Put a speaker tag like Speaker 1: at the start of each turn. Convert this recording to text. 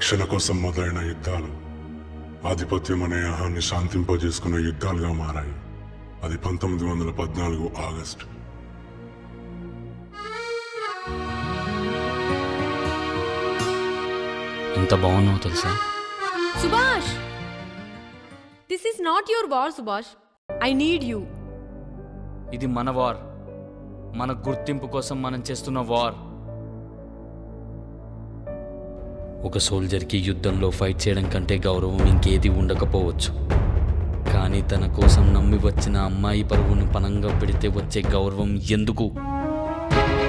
Speaker 1: రక్షణ కోసం మొదలైన యుద్ధాలు ఆధిపత్యం అనే అహాన్ని శాంతింపజేసుకున్న యుద్ధాలుగా మారాయి అది పంతొమ్మిది వందల పద్నాలుగు ఆగస్టు
Speaker 2: ఎంత బాగున్నావు తెలుసా
Speaker 3: Subhash this is not your war Subhash I need you
Speaker 2: ఇది మన వార్ మన గుర్తింపు కోసం మనం చేస్తున్న వార్ ఒక సోల్జర్కి యుద్ధంలో ఫైట్ చేయడం కంటే గౌరవం ఇంకేది ఉండకపోవచ్చు కానీ తన కోసం నమ్మి వచ్చిన అమ్మాయి పరువును పనంగా పెడితే వచ్చే గౌరవం ఎందుకు